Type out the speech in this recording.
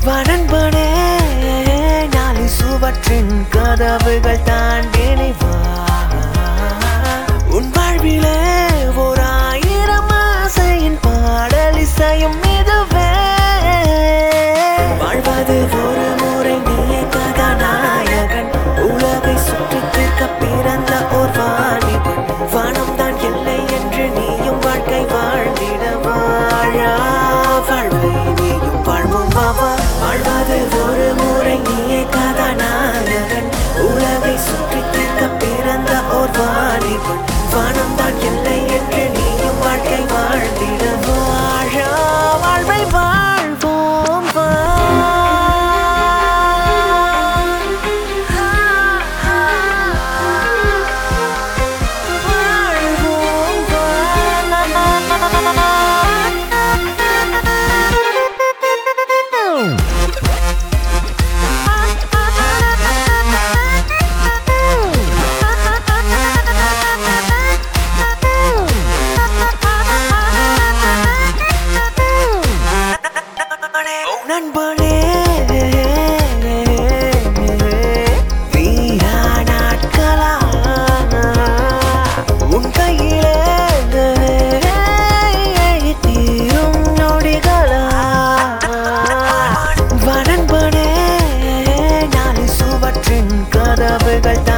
வரன்பனே நாலு சுவற்றின் கதவுகள் தாண்டினி வா உன் வாழ்விலே ஓர் ஆயிரம் ஆசையின் பாடல் இசையும் இதுவே வாழ்வது ஒரு முறை நீயே கதாநாயகன் உலகை சுற்றி தீர்க்க பிறந்த ஓர் வாலிபன் வானம் தான் இல்லை என்று நீயும் வாழ்க்கை வாழ்ந்திட வாழா வாழ்வை நீயும் வாழ்வும் வாவா வாழ்வது ஒரு முறை நீயே கதாநாயகன் உலகை சுற்றி தீர்க்க பிறந்த ஓர் வாலிபன் வானம் தான் இல்லை என்று நீயும் வாழ்க்கை வாழ்ந்திட வாழா வாழ்வை வாழ்வோம் வா வாழ்வோம் வா நண்பனே வீரா நாட்களா உன் கையிலே தீரும் நொடிகளா வரன்பனே நாலு சுவற்றின் கதவுகள்